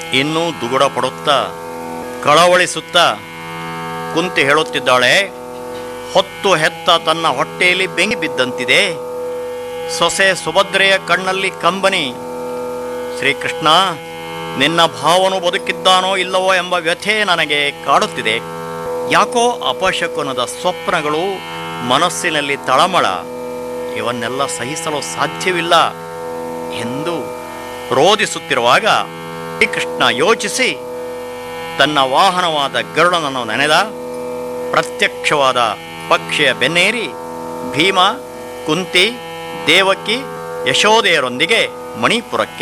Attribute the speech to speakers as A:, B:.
A: ಇನ್ನೂ ದುಗುಡ ಪಡುತ್ತಾ ಕಳವಳಿಸುತ್ತಾ ಕುಂತಿ ಹೇಳುತ್ತಿದ್ದಾಳೆ ಹೊತ್ತು ಹೆತ್ತ ತನ್ನ ಹೊಟ್ಟೆಯಲ್ಲಿ ಬೆಂಕಿ ಬಿದ್ದಂತಿದೆ ಸೊಸೆ ಸುಭದ್ರೆಯ ಕಣ್ಣಲ್ಲಿ ಕಂಬನಿ ಶ್ರೀಕೃಷ್ಣ ನಿನ್ನ ಭಾವನು ಬದುಕಿದ್ದಾನೋ ಇಲ್ಲವೋ ಎಂಬ ವ್ಯಥೆ ನನಗೆ ಕಾಡುತ್ತಿದೆ ಯಾಕೋ ಅಪಶಕುನದ ಸ್ವಪ್ನಗಳು ಮನಸ್ಸಿನಲ್ಲಿ ತಳಮಳ ಇವನ್ನೆಲ್ಲ ಸಹಿಸಲು ಸಾಧ್ಯವಿಲ್ಲ ಎಂದು ರೋಧಿಸುತ್ತಿರುವಾಗ ಶ್ರೀಕೃಷ್ಣ ಯೋಚಿಸಿ ತನ್ನ ವಾಹನವಾದ ಗರುಡನನ್ನು ನೆನೆದ ಪ್ರತ್ಯಕ್ಷವಾದ ಪಕ್ಷಿಯ ಬೆನ್ನೇರಿ ಭೀಮ ಕುಂತಿ ದೇವಕಿ ಯಶೋದೆಯರೊಂದಿಗೆ ಮಣಿಪುರಕ್ಕೆ